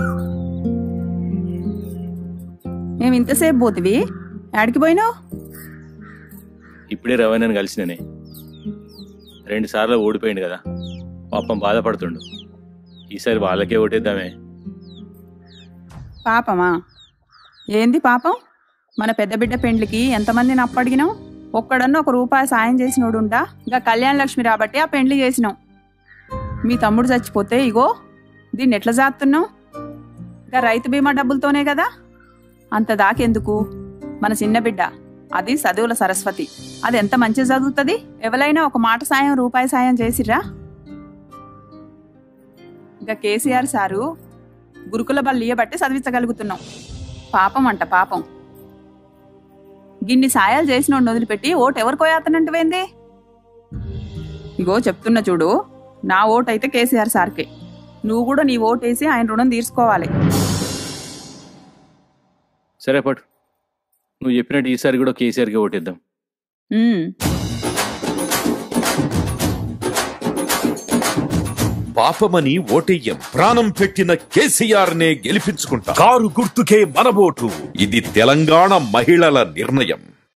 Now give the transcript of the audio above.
మేము ఇంతసేపు పోతివి యాడికి పోయినావు ఇప్పుడే రవాణాని కలిసిననే రెండు సార్లు ఓడిపోయింది కదా పాపం బాధపడుతుండు ఈసారి వాళ్ళకే ఓటేద్దామే పాపమా ఏంది పాపం మన పెద్ద బిడ్డ పెండ్లికి ఎంతమందిని అప్పడిగినాం ఒక్కడన్నా ఒక రూపాయి సాయం చేసినోడుంటా ఇంకా కళ్యాణ లక్ష్మి రాబట్టి ఆ పెండ్లి చేసినాం మీ తమ్ముడు చచ్చిపోతే ఇగో దీన్ని ఎట్లా జాతున్నావు ఇంకా రైతు బీమా డబ్బులతోనే కదా అంత దాకెందుకు మన చిన్న బిడ్డ అది చదువుల సరస్వతి అది ఎంత మంచిగా చదువుతుంది ఎవరైనా ఒక మాట సాయం రూపాయి సాయం చేసిర్రా ఇంకా కేసీఆర్ సారు గురుకుల బల్లియ బట్టి చదివించగలుగుతున్నాం పాపం అంట పాపం గిన్ని సాయాలు చేసిన వదిలిపెట్టి ఓటు ఎవరు కోయాతనంటువేంది ఇగో చెప్తున్నా చూడు నా ఓటు అయితే కేసీఆర్ సార్కే నువ్వు కూడా నీ ఓటు వేసి ఆయన రుణం తీర్చుకోవాలి సరే పట్టు నువ్వు చెప్పినట్టు ఈసారి కూడా కేసీఆర్కి ఓటేద్దాం ఉమ్, పాపమని ఓటెయ్యం ప్రాణం పెట్టిన కేసీఆర్ నే గెలిపించుకుంటా కారు గుర్తుకే మన ఓటు ఇది తెలంగాణ మహిళల నిర్ణయం